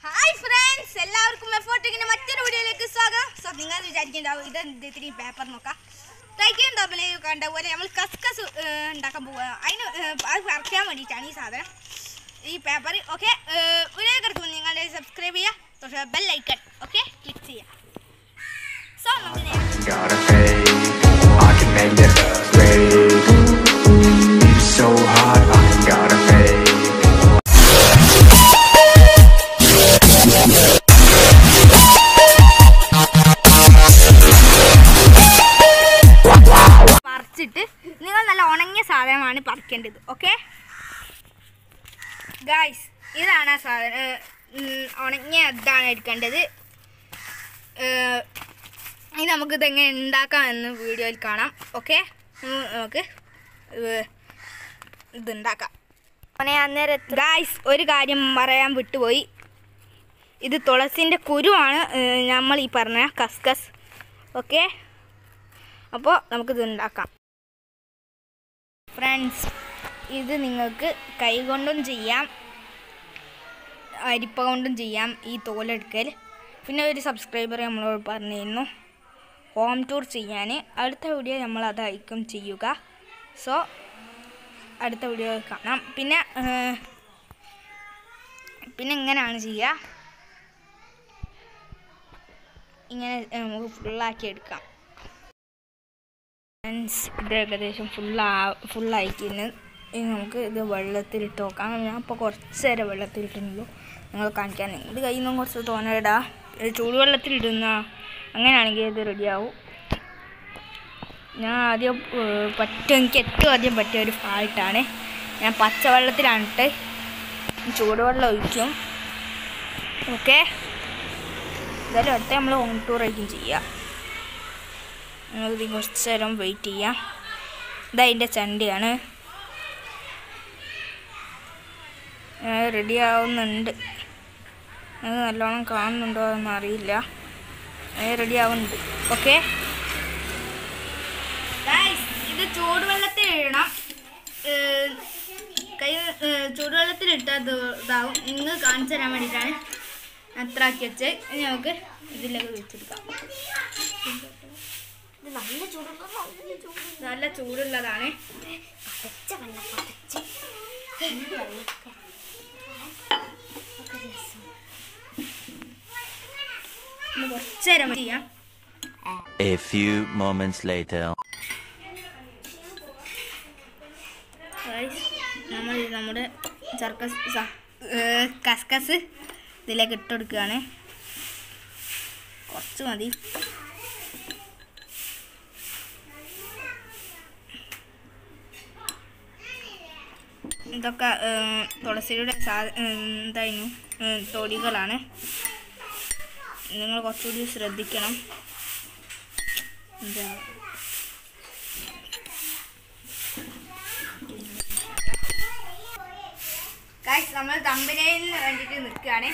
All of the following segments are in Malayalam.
ഹായ് ഫ്രണ്ട്സ് എല്ലാവർക്കും എഫോർട്ടിങ്ങിന്റെ മറ്റൊരു വീഡിയോയിലേക്ക് സ്വാഗതം സോ നിങ്ങൾ വിചാരിക്കുന്നുണ്ടാവും ഇത് എന്ത് ഇത്തിരി പേപ്പർ നോക്കാം തയ്ക്കാൻ തമ്മിൽ കണ്ട പോലെ നമ്മൾ കസ്കസ് ഏഹ്, ഉണ്ടാക്കാൻ പോവുക അതിന് ഏഹ്, അത് പറിക്കാൻ വേണ്ടിയിട്ടാണ് ഈ സാധനം ഈ പേപ്പർ ഓക്കെ വീഡിയോ കിടക്കും നിങ്ങൾ സബ്സ്ക്രൈബ് ചെയ്യുക തൊട്ട് ബെൽ ഐക്കൺ ഓക്കെ ക്ലിക്ക് ചെയ്യുക സോ നമുക്ക് നേരെ got a fade. I can make it great. You're so hot, I got a fade. പറിച്ചിട്ട് നിങ്ങൾ നല്ല ഉണങ്ങിയ സാധനമാണ് പറിക്കേണ്ടത് ഓക്കെ ഗായ്സ് ഇതാണ് ആ സാധനം ഏർ, ഉം, ഉണങ്ങിയ ഇതാണ് എടുക്കേണ്ടത് ഏർ, ഇനി നമുക്ക് ഇതെങ്ങനെ ഉണ്ടാക്കാമെന്ന് വീഡിയോയിൽ കാണാം ഓക്കെ നമുക്ക് ഏർ, ഇത് ഉണ്ടാക്കാം ഗായ്സ് ഒരു കാര്യം പറയാൻ വിട്ടുപോയി ഇത് തുളസിൻ്റെ കുരുവാണ് ഏർ, നമ്മൾ ഈ പറഞ്ഞ കസ്കസ് ഓക്കെ അപ്പോൾ നമുക്കിത് ഉണ്ടാക്കാം ഫ്രണ്ട്സ് ഇത് നിങ്ങൾക്ക് കൈ കൊണ്ടും ചെയ്യാം അരിപ്പ കൊണ്ടും ചെയ്യാം ഈ തോലെടുക്കൽ പിന്നെ ഒരു സബ്സ്ക്രൈബർ നമ്മളോട് പറഞ്ഞിരുന്നു ഹോം ടൂർ ചെയ്യാൻ അടുത്ത വീഡിയോ നമ്മൾ അതായിരിക്കും ചെയ്യുക സോ അടുത്ത വീഡിയോ കാണാം പിന്നെ ഏർ, പിന്നെ ഇങ്ങനെയാണ് ചെയ്യുക ഇങ്ങനെ ഏർ, നമുക്ക് ഫുള്ളാക്കി എടുക്കാം ഫ്രണ്ട്സ് ഇത് ഏകദേശം ഫുള്ളാ ഫുള്ളായിക്കുന്നു ഇനി നമുക്ക് ഇത് വെള്ളത്തിലിട്ട് നോക്കാം ഞാൻ ഇപ്പോൾ കുറച്ച് നേരം വെള്ളത്തിലിട്ടുള്ളൂ നിങ്ങൾ കാണിക്കാൻ ഇത് കയ്യിൽ നിന്നും കുറച്ച് തോന്നയിടാം ഇത് ചൂടുവെള്ളത്തിലിടുന്ന അങ്ങനെയാണെങ്കിൽ ഇത് റെഡിയാവും ഞാൻ ആദ്യം ഏർ, പറ്റും എനിക്ക് ഏറ്റവും ആദ്യം പറ്റിയ ഒരു ഫാൾട്ടാണ് ഞാൻ പച്ചവെള്ളത്തിലാണ് ഇട്ട് ചൂടുവെള്ളം ഒഴിക്കും ഓക്കെ എന്തായാലും അടുത്ത നമ്മൾ ഹോം ടൂർ ആയിരിക്കും ചെയ്യുക നമുക്ക് കുറച്ച് നേരം വെയിറ്റ് ചെയ്യാം ഇതതിൻ്റെ ചണ്ടിയാണ് റെഡി ആവുന്നുണ്ട് അത് നല്ലോണം കാണുന്നുണ്ടോ എന്ന് അറിയില്ല റെഡി ആവുന്നുണ്ട് ഓക്കെ ഇത് ചൂടുവെള്ളത്തിൽ ഇടണം ഏർ, കൈ ഏർ, ചൂടുവെള്ളത്തിൽ ഇട്ടാൽ ഇതാവും ഇന്ന് കാണിച്ചു തരാൻ വേണ്ടിയിട്ടാണ് അത്ര ആക്കി വെച്ച് ഇനി നമുക്ക് ഇതിലേക്ക് വെച്ചെടുക്കാം നല്ല ചൂടുള്ള നല്ല ചൂട് നല്ല ചൂടുള്ളതാണ് പതച്ച വെള്ളം പതച്ച് വെള്ളമൊക്കെ ഒക്കെ രസം ഒന്ന് കുറച്ച് നേരം ചെയ്യാം A few moments later. Guys, നമ്മൾ നമ്മുടെ സർക്കസ് സ- ഏർ കസ്കസ് ഇതിലേക്ക് ഇട്ട് കൊടുക്കുകയാണ് കുറച്ച് മതി ഇതൊക്കെ ഏർ, തുളസിയുടെ സാ ഏർ, എന്തായിരുന്നു ഏർ, തൊടികളാണ് നിങ്ങൾ കുറച്ചുകൂടി ശ്രദ്ധിക്കണം എന്താ ഗൈസ് നമ്മൾ തമ്പനയിലിന് വേണ്ടിയിട്ട് നിൽക്കുകയാണ്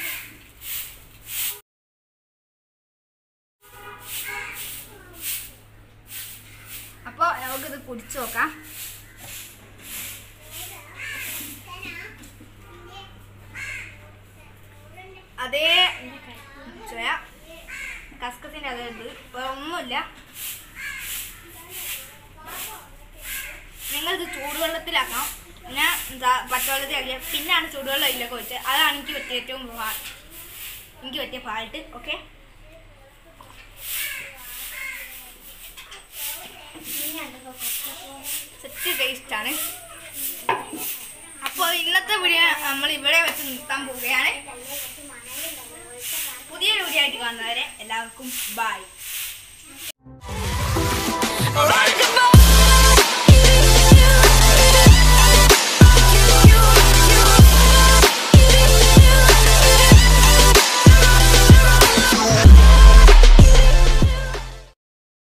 അപ്പോൾ നമുക്കിത് കുടിച്ചു നോക്കാം അതേ ചോയ കസ്കസിൻ്റെ അതേ ഇത് വേറെ ഒന്നുമില്ല നിങ്ങളിത് ചൂടുവെള്ളത്തിലാക്കണം ഞാൻ എന്താ പച്ചവെള്ളത്തിലാക്കിയ പിന്നാണ് ചൂടുവെള്ളം ഇതിലേക്ക് വെച്ചത് അതാണ് എനിക്ക് പറ്റിയ ഏറ്റവും ഫാ- എനിക്ക് പറ്റിയ ഫാൾട്ട് ഓക്കെ സെറ്റ് ടേസ്റ്റ് ആണ് അപ്പോൾ ഇന്നത്തെ വീഡിയോ നമ്മൾ ഇവിടെ വെച്ച് നിർത്താൻ പോവുകയാണ് പുതിയൊരു വീഡിയോ ആയിട്ട് കാണുന്നവരെ എല്ലാവർക്കും ബൈ Alright,